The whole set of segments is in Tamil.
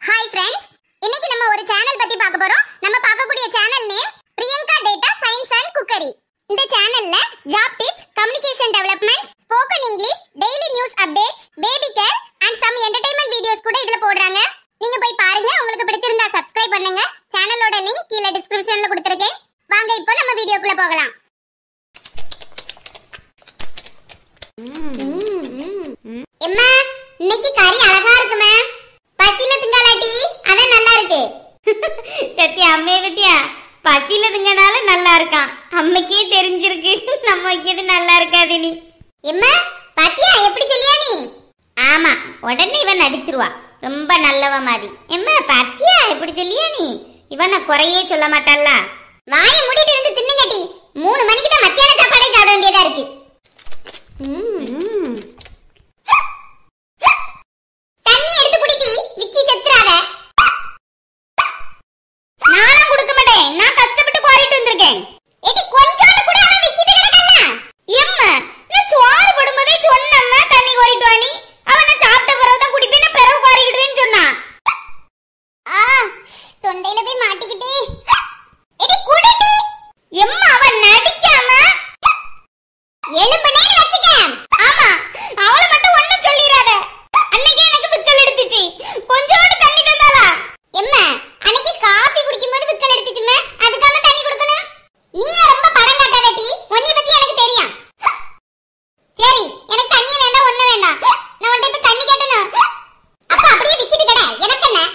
ஹாய் ஃப்ரெண்ட்ஸ் இன்னைக்கு நம்ம ஒரு சேனல் பத்தி பார்க்க போறோம் நம்ம பார்க்கக்கூடிய channel name Priyanka data science and cookery இந்த சேனல்ல job tips communication development spoken English daily news updates baby care and some entertainment videos கூட இதுல போடுறாங்க நீங்க போய் பாருங்க உங்களுக்கு பிடிச்சிருந்தா சப்ஸ்கிரைப் பண்ணுங்க சேனலோட லிங்க் கீழே டிஸ்கிரிப்ஷன்ல கொடுத்திருக்கேன் வாங்க இப்போ நம்ம வீடியோக்குள்ள போகலாம் எம்மா இன்னைக்கு கறி அழகா இருக்குமே பசியில திங்காலாட்டி அதான் நல்லா இருக்கு சத்யா அம்மைய பத்தியா பசியில திங்கனால நல்லா இருக்கான் அம்மைக்கே தெரிஞ்சிருக்கு நம்ம வைக்கிறது நல்லா இருக்காது நீ எம்மா பாத்தியா எப்படி சொல்லியா நீ ஆமா உடனே இவன் நடிச்சிருவா ரொம்ப நல்லவ மாதிரி எம்மா பாத்தியா எப்படி சொல்லியா நீ இவன் நான் குறையே சொல்ல மாட்டாள்ல வாயை மூடிட்டு இருந்து தின்னுங்கட்டி மூணு மணிக்கு தான் மத்தியான சாப்பாடே சாப்பிட வேண்டியதா இருக்கு தண்ணி எடுத்து குடிக்கி விக்கி செத்துறாத நானும் கொடுக்க மாட்டேன் நான் கஷ்டப்பட்டு கோரிட்டு வந்திருக்கேன் ஏடி கொஞ்சோண்டு கூட அவன் விக்கிட்டு கிடக்கல எம்மா நான் சோறு போடும்போதே சொன்னம்மா தண்ணி கோரிட்டு வாணி அவன் நான் சாப்பிட்ட பிறகு தான் குடிப்பேன் நான் பிறகு கோரிக்கிடுவேன்னு சொன்னான் ஆ தொண்டையில போய் மாட்டிக்கிட்டே ஏடி குடிடி எம்மா அவன் நடிக்காம எலும்புனேன்னு வச்சுக்க ஆமா அவளை மட்டும் ஒண்ணும் சொல்லிராத அன்னைக்கு எனக்கு விக்கல் எடுத்துச்சு கொஞ்சோண்டு தண்ணி தந்தாளா எம்மா அன்னைக்கு காபி குடிக்கும்போது விக்கல் எடுத்துச்சுமே அதுக்காக தண்ணி கொடுக்கணும் நீ ரொம்ப படம் காட்டாத டி உன்னை பத்தி எனக்கு தெரியும் சரி எனக்கு தண்ணி வேண்டாம் ஒண்ணு வேண்டாம் நான் உன்கிட்ட இப்ப தண்ணி கேட்டணும் அப்ப அப்படியே விக்கிட்டு கடை எனக்கு என்ன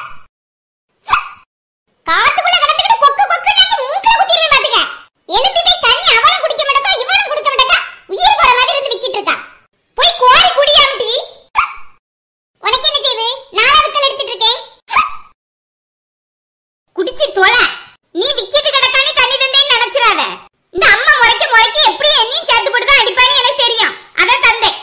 காத்துக்குள்ள கடந்துக்கிட்டு கொக்கு கொக்கு நாங்க மூக்குல குத்திடுவேன் பாத்துக்க எழுப்பி போய் தண்ணி அவளும் குடிக்க மாட்டா இவனும் குடிக்க மாட்டா உயிர் போற மாதிரி இருந்து விக்கிட்டு இருக்கா போய் கோரி குடியாம் டி உனக்கு என்ன செய்வு நாளா விக்கல் எடுத்துட்டு இருக்கேன் குடிச்சு தொலை நீ விக்கிட்டு கிடக்கானே தண்ணி தந்தேன்னு நினைச்சிராத இந்த அம்மா முறைக்க முறைக்க எப்படி என்னையும் சேர்த்து போட்டு தான் அடிப்பான்னு எனக்கு தெரியும் அதான் தந்தேன்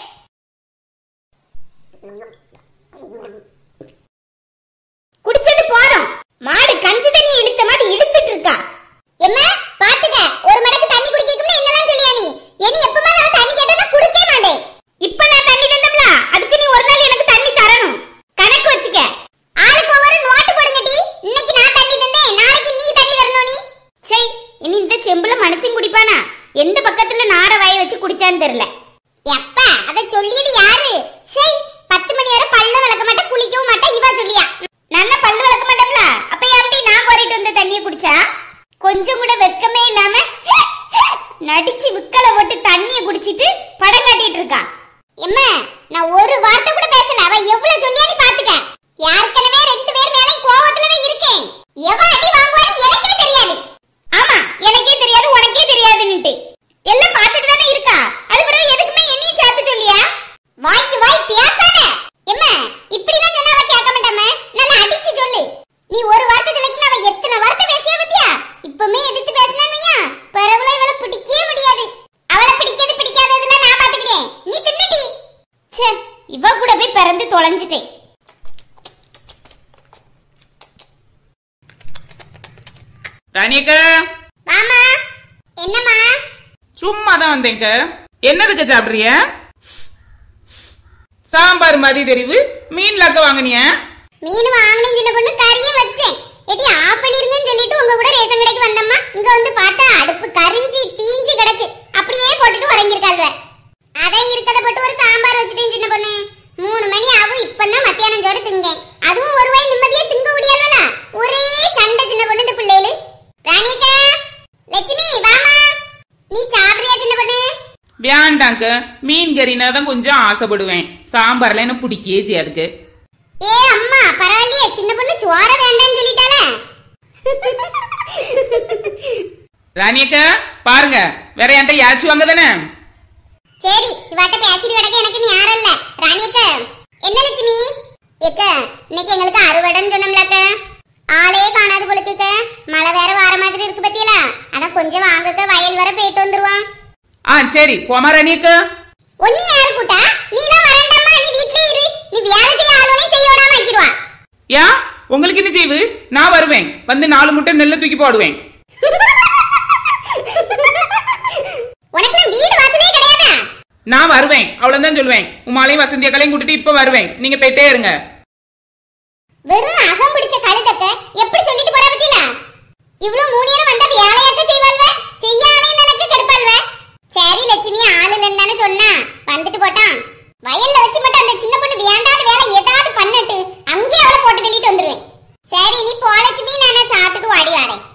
குடிச்சது போதும் மாடு கஞ்சி தண்ணி இழுத்த மாதிரி இழுத்துட்டு இருக்கா எம்மா பாத்துக்க ஒரு மடக்கு தண்ணி குடிக்கணும்னு என்னலாம் சொல்லியா நீ இனி எப்பமா நான் தண்ணி கேட்டா குடிக்கவே மாட்டேன் இப்ப நான் தண்ணி தந்தம்ல அதுக்கு நீ ஒரு நாள் எனக்கு தண்ணி தரணும் கணக்கு வச்சுக்க ஆளுக்கு ஒவ்வொரு நோட்டு போடுங்க டி இன்னைக்கு நான் தண்ணி தந்தேன் நாளைக்கு நீ தண்ணி தரணும் நீ சரி இனி இந்த செம்புல மனசும் குடிப்பானா எந்த பக்கத்துல நார வாய வச்சு குடிச்சான்னு தெரியல எப்பா அத சொல்லியது யாரு சரி பத்து மணி வரை பல்ல விளக்க மாட்டா குளிக்கவும் மாட்டா இவ சொல்லியா நான் தான் பல்லு விளக்க மாட்டோம்ல அப்ப எப்படி நான் கோரிட்டு வந்த தண்ணிய குடிச்சா கொஞ்சம் கூட வெக்கமே இல்லாம நடிச்சு விக்கல போட்டு தண்ணிய குடிச்சிட்டு படம் காட்டிட்டு இருக்கா எம்மா நான் ஒரு வார்த்தை கூட பேசல அவ எவ்வளவு சொல்லியா நீ பாத்துக்க யாருக்கனவே ரெண்டு பேர் மேலே கோவத்துல தான் இருக்கேன் எவ அடி வாங்குவான்னு எனக்கே தெரியாது ஆமா எனக்கே தெரியாது உனக்கே தெரியாதுன்னுட்டு எல்லாம் பார்த்துட்டு தானே இருக்கா அது பிறகு எதுக்குமே என்னையும் சேர்த்து சொல்லியா வாய்க்கு வாய் பேசாத எம்மா இப்படிலாம் சொன்னா அவ கேட்க மாட்டாம நல்லா அடிச்சு சொல்லு நீ ஒரு வார்த்தை சொல்லிட்டு அவ எத்தனை வார்த்தை பேசியா பத்தியா இப்பமே எதிர்த்து பேசினா பரவல இவளை பிடிக்கவே முடியாது அவளை பிடிக்கிறது பிடிக்காததுல நான் பாத்துக்கிறேன் நீ தின்னுடி ச்சே இவ கூட போய் பிறந்து தொலைஞ்சிட்டேன் ராணியக்கா மாமா என்னம்மா சும்மா தான் வந்தேங்க என்னதுக்கு சாப்பிடுறிய சாம்பார் மாதிரி தெரிவு மீன் லக்க வாங்கினிய மீன் வாங்கினேன் சின்ன பொண்ணு கறியும் வச்சேன் எடி ஆஃப் பண்ணிருங்கன்னு சொல்லிட்டு உங்க கூட ரேஷன் கடைக்கு வந்தம்மா இங்க வந்து பார்த்தா அடுப்பு கரிஞ்சி தீஞ்சு கிடக்கு அப்படியே போட்டுட்டு உறங்கிருக்காள்வ அதான் இருக்கத போட்டு ஒரு சாம்பார் வச்சுட்டேன் சின்ன பொண்ணு மூணு மணி ஆகும் இப்பதான் மத்தியானம் சோறு திங்கேன் அதுவும் ஒரு வாய் நிம்மதியா திங்க முடியாதுல ஒரே சண்டை சின்ன பொண்ணு இந்த பிள்ளைகளு ராணிக்கா லட்சுமி வாமா நீ சாப்பிடுறியா சின்ன பொண்ணு வேண்டாங்க மீன் கறினா தான் கொஞ்சம் ஆசைப்படுவேன் சாம்பார்ல என்ன பிடிக்கவே செய்யாதுக்கு ஏ அம்மா பரவாயில்லையே சின்ன பொண்ணு சோற வேண்டாம்னு சொல்லிட்டால ராணியக்கா பாருங்க வேற என்கிட்ட யாச்சும் வாங்க தானே சரி இவாட்ட பேசிட்டு கிடக்க எனக்கு நேரம் இல்ல ராணிக்க என்ன லட்சுமி எக்க இன்னைக்கு எங்களுக்கு அறுவடைன்னு சொன்னோம்லக்க ஆளே காணாது பொழுக்குக்க மழை வேற வார மாதிரி இருக்கு பத்தியல அதான் கொஞ்சம் வாங்கக்க வயல் வர போயிட்டு வந்துருவான் ஆ சரி போமா ராணியக்கா ஒன்னி யாரு கூட்டா நீலாம் வரண்டாமா நீ வீட்லயே இரு நீ வேலை செய்ய ஆளுவனையும் செய்ய விடாம ஆக்கிடுவா ஏன் உங்களுக்கு என்ன செய்வு நான் வருவேன் வந்து நாலு முட்டை நெல்லை தூக்கி போடுவேன் உனக்கு வீடு வாசலே கிடையாதா நான் வருவேன் அவ்வளவுதான் சொல்லுவேன் உமாலையும் வசந்தி அக்காலையும் கூட்டிட்டு இப்ப வருவேன் நீங்க போயிட்டே இருங்க வெறும் அகம் பிடிச்ச கழுதக்க எப்படி சொல்லிட்டு போறா பத்தியில இவ்வளவு மூணு நேரம் வந்தா வேலையாக்க செய்வாள்வ செய்யாலே எனக்கு கெடுப்பாள்வ சரி லட்சுமி ஆள் இல்லைன்னு தானே சொன்னா வந்துட்டு போட்டான் வயல்ல வச்சு மட்டும் அந்த சின்ன பொண்ணு வேண்டாத வேலை ஏதாவது பண்ணட்டு அங்கேயே அவளை போட்டு தள்ளிட்டு வந்துருவேன் சரி நீ போ லட்சுமி நான் சாப்பிட்டுட்டு வாடி வரேன்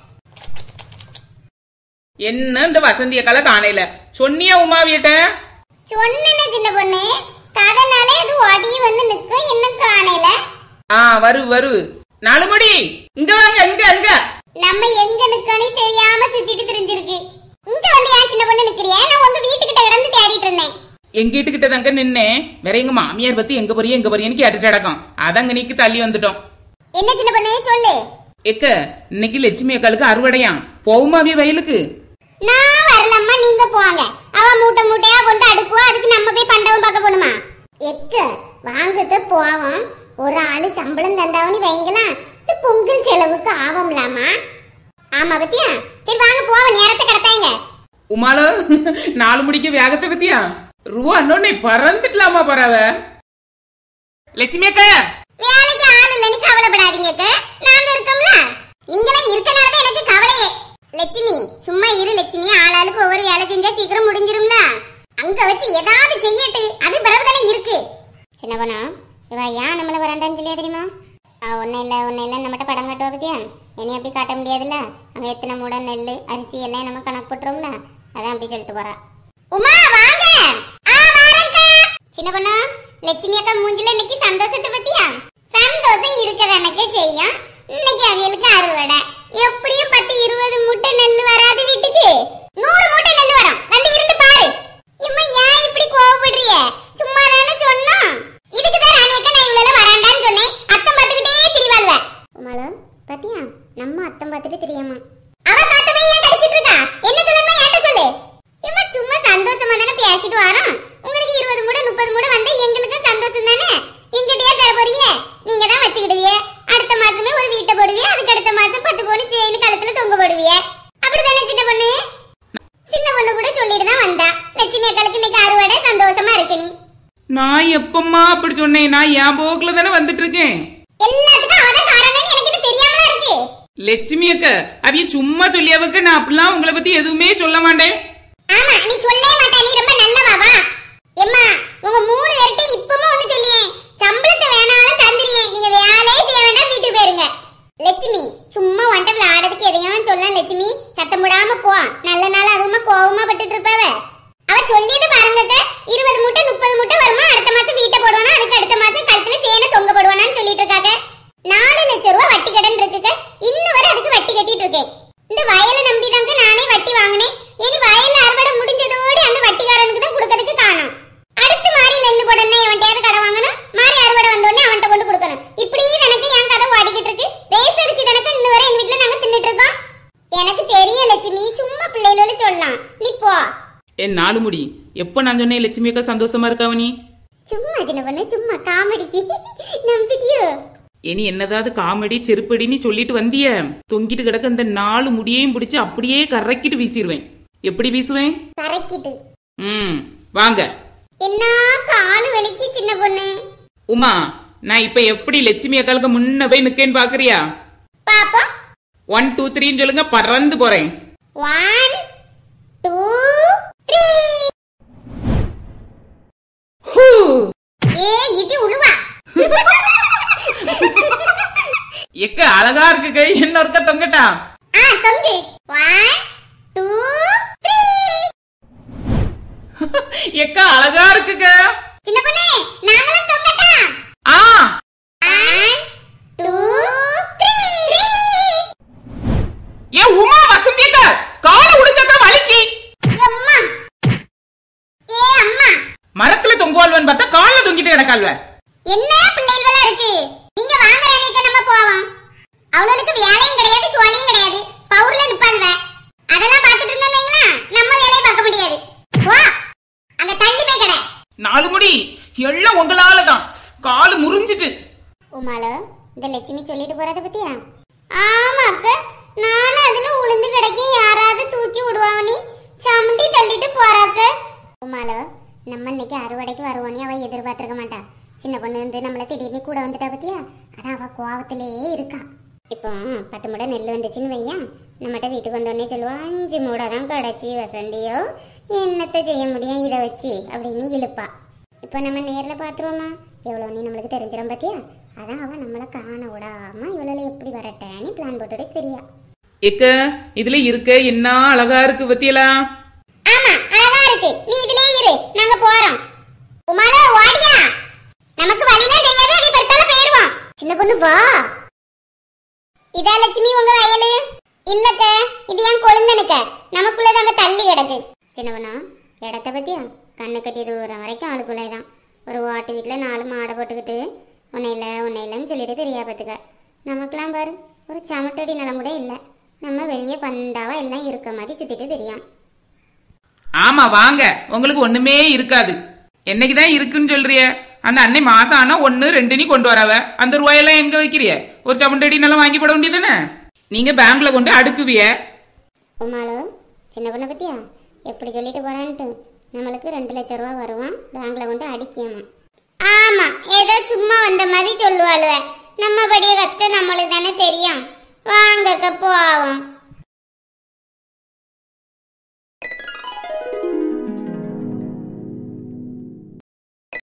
என்ன இந்த வசந்திய கலை காணையில சொன்னியா உமாவியட்ட சொன்னேனே சின்ன பொண்ணு கதனாலே அது ஓடி வந்து நிக்கும் என்ன காணையில ஆ வரு வரு நாலு முடி இங்க வாங்க இங்க இங்க நம்ம எங்க நிக்கணும் தெரியாம சுத்திட்டு திரிஞ்சிருக்கு இங்க வந்து ஏன் சின்ன பொண்ணு நிக்கிறியா நான் உங்க வீட்டுக்கிட்ட கிடந்து தேடிட்டு இருந்தேன் எங்க வீட்டுக்கிட்ட தாங்க நின்னேன் வேற எங்க மாமியார் பத்தி எங்க போறிய எங்க போறியன்னு கேட்டுட்டு கிடக்கும் அதங்க நீக்கு தள்ளி வந்துட்டோம் என்ன சின்ன பொண்ணு சொல்லு எக்க இன்னைக்கு லட்சுமி அக்காளுக்கு அறுவடையாம் போகுமாவிய வயலுக்கு நான் வரலம்மா நீங்க போங்க அவ மூட்டை மூட்டையா கொண்டு அடுக்குவா அதுக்கு நம்ம போய் பண்டவம் பார்க்க போணுமா எக்க வாங்கத்த போவோம் ஒரு ஆளு சம்பளம் தந்தாவனி வைங்களாம் இந்த பொங்கல் செலவுக்கு ஆகும்லாமா ஆமா பத்தியா சரி வாங்க போவோம் நேரத்தை கடத்தாங்க உமால நாலு முடிக்க வேகத்தை பத்தியா ரூபா அண்ணோடனே பறந்துக்கலாமா பறவ லட்சுமி அக்கா வேலைக்கு ஆள் இல்லைன்னு கவலைப்படாதீங்க அக்கா. நாங்க இருக்கோம்ல நீங்களே இருக்கனால தான் எனக்கு கவலையே லட்சுமி சும்மா இரு லட்சுமி ஆளாளுக்கு ஒவ்வொரு வேலை செஞ்சா சீக்கிரம் முடிஞ்சிரும்ல அங்க வச்சு ஏதாவது செய்யட்டு அது பிறகு தானே இருக்கு சின்னவனா இவ ஏன் நம்மள வராண்டான்னு சொல்லியா தெரியுமா ஒன்னும் இல்ல ஒன்னும் இல்ல நம்மகிட்ட படம் காட்டுவா பத்தியா இனி அப்படி காட்ட முடியாதுல்ல அங்க எத்தனை மூட நெல் அரிசி எல்லாம் நம்ம கணக்கு போட்டுருவோம்ல அதான் அப்படி சொல்லிட்டு போறா உமா வாங்க ஆ வாரேன்க்கா சின்ன பொண்ணு லட்சுமி அக்கா மூஞ்சில இன்னைக்கு சந்தோஷத்தை பத்தியா சந்தோஷம் இருக்கிற எனக்கு செய்யும் இன்னைக்கு அவியலுக்கு அறுவடை எப்படியும் பத்து இருபது மூட்டை நெல் வராது வீட்டுக்கு நூறு மூட்டை நெல் வரும் வந்து இருந்து பாரு இம்மா ஏன் இப்படி கோவப்படுறிய சும்மா தானே சொன்னோம் இதுக்கு தான் ராணி அக்கா நான் இவ்வளவு வராண்டான்னு சொன்னேன் அத்தம் பார்த்துக்கிட்டே திரிவாள்வ உமால பாத்தியா நம்ம அத்தம் பார்த்துட்டு தெரியாமா அவ காத்தவே ஏன் கடிச்சிட்டு இருக்கா என்ன சொல்லணுமா என்கிட்ட சொல்லு இம்மா சும்மா சந்தோஷமா தானே பேசிட்டு வரோம் உங்களுக்கு இருபது மூடை முப்பது மூடை வந்தா எங்களுக்கு சந்தோஷம் தானே எங்கிட்டயே தர போறீங்க நீங்க தான் வச்சுக்கிடுவீங்க அடுத்த மாசமே ஒரு வீட்டை போடுவீங்க அதுக்கு அடுத்த மாசம் பத்து பவுன் செயின் கழுத்துல தொங்க போடுவீங்க அப்படிதானே சின்ன பொண்ணு சின்ன பொண்ணு கூட சொல்லிட்டு தான் வந்தா லட்சுமி அக்காளுக்கு இன்னைக்கு அறுவடை சந்தோஷமா இருக்கு நீ நான் எப்பம்மா அப்படி சொன்னேன் நான் என் போக்குல தானே வந்துட்டு இருக்கேன் எல்லாத்துக்கும் அவதான் காரணம்னு எனக்கு இது தெரியாமலா இருக்கு லட்சுமி அக்கா அவிய சும்மா சொல்லியாவுக்கு நான் அப்படிலாம் உங்களை பத்தி எதுவுமே சொல்ல மாட்டேன் ஆமா நீ சொல்லவே மாட்டா நீ ரொம்ப நல்லவா வா எம்மா உங்க மூணு பேர்கிட்ட இப்பவும் ஒண்ணு சொல்லியே சம்பளத்தை வேணாலும் தந்துறியே நீங்க வேலையே செய்ய வேண்டாம் வீட்டுக்கு போயிருங்க லட்சுமி சும்மா வந்துட்டு விளையாடுறதுக்கு எதையும் சொல்ல லட்சுமி சத்தம் போடாம போ நல்ல நாள் அதுவுமா கோவமா பட்டுட்டு இருப்பாவ அவ சொல்லிட்டு பாருங்க அத்தை. இருபது மூட்டை முப்பது மூட்டை வருமா அடுத்த மாசம் வீட்டை போடுவானா அதுக்கு அடுத்த மாசம் கழுத்துல சேனை தொங்க போடுவானான்னு சொல்லிட்டு இருக்காங்க நாலு லட்சம் ரூபாய் வட்டி கடன் இருக்குங்க இன்னும் வரை அதுக்கு வட்டி கட்டிட்டு இருக்கேன் இந்த வயலை நம்பிதாங்க நானே வட்டி வாங்கினேன் இனி வயல்ல அறுவடை முடிஞ்சதோடு அந்த வட்டிக்காரனுக்கு தான் கொடுக்கறதுக்கு காணும் அடுத்து மாறி நெல்லு போடனே எவன்கிட்டயாவது கடை வாங்கணும் மாறி அறுவடை வந்தோடனே அவன்கிட்ட கொண்டு கொடுக்கணும் இப்படியே எனக்கு என் கதை ஓடிக்கிட்டு இருக்கு ரேஸ் அரிசி கணக்கு இன்னும் வரை எங்க வீட்டுல நாங்க தின்னுட்டு இருக்கோம் எனக்கு தெரியும் லட்சுமி சும்மா பிள்ளைகளோட சொல்லலாம் நீ போ என் நாலு முடி எப்போ நான் சொன்னேன் லட்சுமி அக்கா சந்தோஷமா இருக்காவ நீ சும்மா சின்ன பொண்ணு சும்மா காமெடிக்கு நம்பிட்டியோ இனி என்னதாவது காமெடி செருப்படின்னு சொல்லிட்டு வந்திய தொங்கிட்டு கிடக்க அந்த நாலு முடியையும் பிடிச்சு அப்படியே கரைக்கிட்டு வீசிடுவேன் எப்படி வீசுவேன் கரைக்கிட்டு ம் வாங்க என்ன காலு வலிக்கு சின்ன பொண்ணு உமா நான் இப்ப எப்படி லட்சுமி அக்காளுக்கு முன்ன போய் நிக்கேன்னு பாக்குறியா பாப்போம் ஒன் டூ த்ரீன்னு சொல்லுங்க பறந்து போறேன் ஒன் டூ த்ரீ ஹூ! ஏ இடி உழுவா எக்க அழகா இருக்கு கை என்ன ஒருக்க தொங்கட்டா ஆ தொங்கு ஒன் டூ த்ரீ எக்க அழகா இருக்குங்க சின்ன பொண்ணு நாங்களும் தொங்கட்டா ஆ ஒன் டூ த்ரீ ஏ உமா வசந்தி அக்கா காலை உடுங்கக்கா வலிக்கு அம்மா ஏ அம்மா மரத்துல தொங்குவாள்வன் பார்த்தா கால்ல தொங்கிட்டு கிடக்காள்வ என்ன பிள்ளைகளா இருக்கு நீங்க வாங்க ரேணிக்க நம்ம போவோம் அவளுக்கு வேலையும் கிடையாது சோழியும் கிடையாது பவுர்ல நிப்பாள்வ அதெல்லாம் பார்த்துட்டு இருந்தீங்களா நம்ம வேலையை பார்க்க முடியாது போ அங்க தள்ளி போய் கடை நாலு முடி எல்லாம் உங்களால தான் காலு முறிஞ்சிட்டு உமால இந்த லட்சுமி சொல்லிட்டு போறத பத்தியா ஆமா அக்கா நானும் அதுல உளுந்து கிடைக்கும் யாராவது தூக்கி விடுவாவனி சமண்டி தள்ளிட்டு போறாக்க உமால நம்ம இன்னைக்கு அறுவடைக்கு வருவோனே அவ எதிர்பார்த்திருக்க மாட்டா சின்ன பொண்ணு வந்து நம்மள திடீர்னு கூட வந்துட்டா பத்தியா அதான் அவ கோவத்திலேயே இருக்கா இப்போ பத்து மூடை நெல் வந்துச்சுன்னு வையா நம்மகிட்ட வீட்டுக்கு வந்தோடனே சொல்லுவா அஞ்சு மூடை தான் கிடச்சி வசந்தியோ என்னத்தை செய்ய முடியும் இதை வச்சு அப்படின்னு இழுப்பா இப்போ நம்ம நேரில் பார்த்துருவோமா எவ்வளோ நீ நம்மளுக்கு தெரிஞ்சிடும் பார்த்தியா அதான் அவ நம்மளை காண விடாம இவ்வளோ எப்படி வரட்டேன்னு பிளான் போட்டுட்டு தெரியா எக்க இதுல இருக்க என்ன அழகா இருக்கு பத்தியலா ஆமா அழகா இருக்கு நீ இதுலயே இரு நாங்க போறோம் உமால வாடியா நமக்கு வழியெல்லாம் தெரியாது நீ பர்த்தால போயிருவோம் சின்ன பொண்ணு வா இதா லட்சுமி உங்க வயலு இல்லக்க இது என் கொழுந்தனுக்க நமக்குள்ளது அங்க தள்ளி கிடக்கு சின்ன பொண்ணா இடத்த பத்தியா கண்ணு கட்டி தூரம் வரைக்கும் ஆளுக்குள்ளே தான் ஒரு ஓட்டு வீட்டில் நாலு மாடை போட்டுக்கிட்டு உன்னை இல்லை உன்னை இல்லைன்னு சொல்லிட்டு தெரியா பார்த்துக்க நமக்கெல்லாம் பாரு ஒரு சமட்டடி நிலம் கூட இல்லை நம்ம வெளியே பந்தாவா எல்லாம் இருக்க மாதிரி சுத்திட்டு தெரியும் ஆமா வாங்க உங்களுக்கு ஒண்ணுமே இருக்காது என்னைக்குதான் இருக்குன்னு சொல்றிய அந்த அன்னை மாசம் ஆனா ஒண்ணு ரெண்டு நீ கொண்டு வரவ அந்த ரூபாயெல்லாம் எங்க வைக்கிறிய ஒரு சமண்டடி நல்லா வாங்கி போட வேண்டியதுதானே நீங்க பேங்க்ல கொண்டு அடுக்குவிய உமாலோ சின்ன பொண்ணை பத்தியா எப்படி சொல்லிட்டு போறான்ட்டு நம்மளுக்கு ரெண்டு லட்ச ரூபா வருவான் பேங்க்ல கொண்டு அடிக்கணும் ஆமா ஏதோ சும்மா வந்த மாதிரி சொல்லுவாளுவ நம்ம படிய கஷ்டம் நம்மளுக்கு தானே தெரியும் வாங்கக்க போவோம்